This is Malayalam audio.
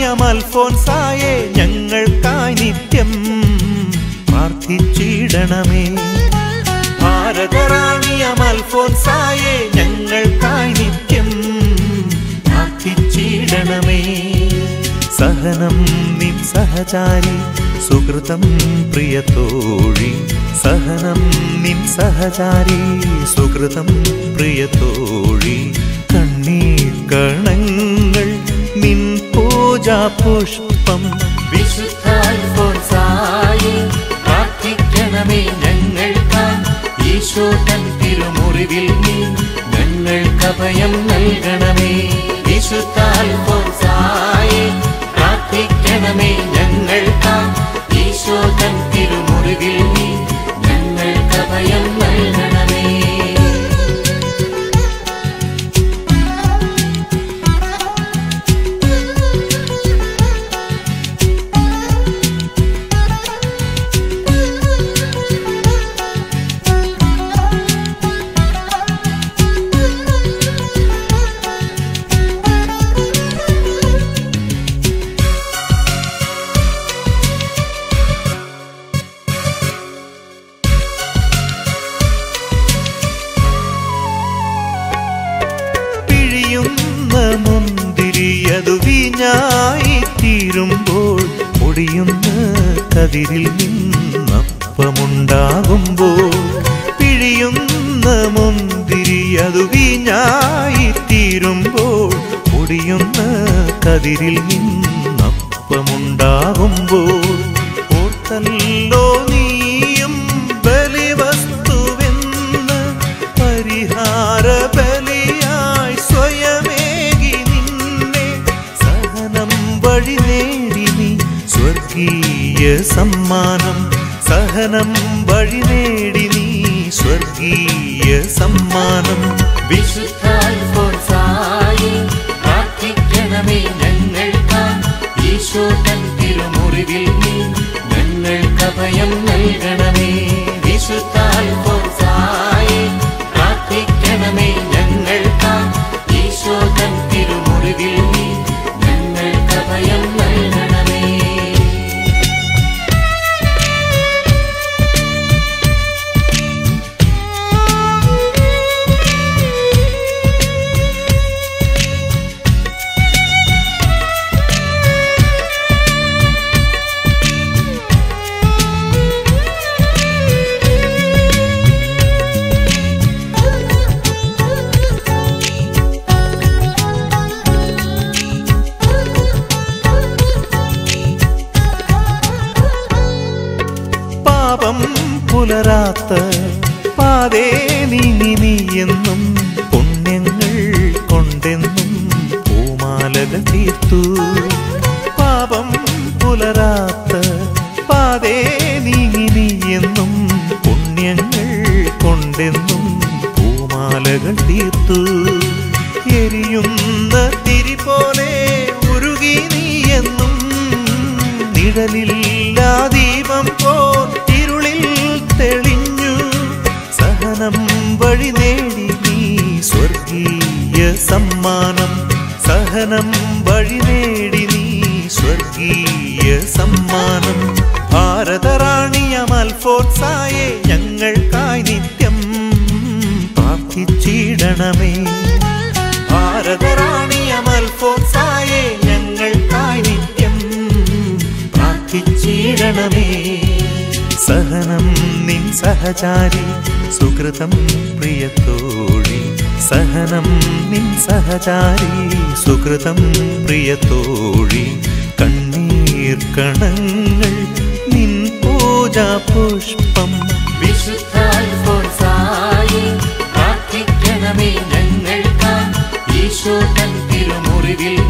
ഭാരതറാണിയമൽഫോൻസായെ ഞങ്ങൾക്കായി നിത്യം പ്രാർത്ഥിച്ചിടണമേ ഭാരതറാണിയമൽഫോൻസായെ ഞങ്ങൾക്കായി നിത്യം പ്രാർത്ഥിച്ചിടണമേ സഹനം നിൻ സഹചാരി സുഹൃതം പ്രിയത്തോഴി സഹനം നിൻ സഹചാരി സുഹൃതം പ്രിയത്തോഴി കണ്ണീർ കണങ്ങൾ നിൻ പൂജാ പുഷ്പം വിശുദ്ധാൽഫോൻസായി പ്രാർത്ഥിക്കണമേ ഞങ്ങൾക്കായി ഈശോ തൻ തിരുമുറിവിൽ നീ ഞങ്ങൾക്ക് അഭയം നൽകണമേ വിശുദ്ധാൽഫോൻസായി പ്രാർത്ഥിക്കണമേ ഞങ്ങൾക്കായി ഈശോ തൻ തിരുമുറിവിൽ നീ ഞങ്ങൾക്ക് അഭയം നൽകണമേ പിഴിയുന്ന മുന്തിരിയതു വീഞ്ഞായി തീരുമ്പോൾ പൊടിയുന്ന കതിരിൽ നിന്നപ്പമുണ്ടാകുമ്പോൾ പിഴിയുന്ന മുന്തിരിയതു വീഞ്ഞായി തീരുമ്പോൾ പൊടിയുന്ന കതിരിൽ നിന്നപ്പമുണ്ടാകുമ്പോൾ ഓർത്തല്ലോ നീയും ബലിവസ്തുവെന്ന് പരിഹാര ബലിയായി സ്വയമേകി നിന്നെ സഹനം വഴി നേടി നീ സ്വർഗീയ സമ്മാനം സഹനം വഴി നേടി നീ സ്വർഗീയ സമ്മാനം വിശുദ്ധാൽഫോൻസായി പ്രാർത്ഥിക്കണമേ ഞങ്ങൾക്കായി ഈശോ തൻ തിരുമുറിവിൽ നീ ഞങ്ങൾക്ക് അഭയം നൽകണമേ വിശുദ്ധാൽഫോൻസായി പ്രാർത്ഥിക്കണമേ ഞങ്ങൾക്കായി ഈശോ തൻ തിരുമുറിവിൽ നീ ഞങ്ങൾക്ക് അഭയം നൽകണമേ പാപം പുലരാത്ത പാതേ നീങ്ങി നീ എന്നും പുണ്യങ്ങൾ കൊണ്ടെന്നും പൂമാലകൾ തീർത്തു പാപം പുലരാത്ത പാതേ നീങ്ങി നീ എന്നും പുണ്യങ്ങൾ കൊണ്ടെന്നും പൂമാലകൾ തീർത്തു എരിയുന്ന തിരി പോലെ ഉരുകി നീ എന്നും നിഴലില്ലാ ദീപം പോൽ ഇരുളിൽ തെളിഞ്ഞു സഹനം വഴി നേടി നീ സ്വർഗീയ സമ്മാനം സഹനം വഴി നേടി നീ സ്വർഗീയ സമ്മാനം ഭാരതറാണിയമൽഫോർസായെ ഞങ്ങൾക്കായി നിത്യം പ്രാർത്ഥിച്ചിടണമേ ഭാരതറാണിയമൽഫോൻസായെ ഞങ്ങൾക്കായി നിത്യം പ്രാർത്ഥിച്ചിടണമേ സഹനം നിൻ സഹചാരി സുഹൃതം പ്രിയത്തോഴി സഹനം നിൻ സഹചാരി സുഹൃതം പ്രിയത്തോഴി കണ്ണീർ കണങ്ങൾ നിൻ പൂജാ പുഷ്പം വിശുദ്ധാൽഫോൻസായി പ്രാർത്ഥിക്കണമേ ഞങ്ങൾക്കായി ഈശോ തൻ തിരുമുറിവിൽ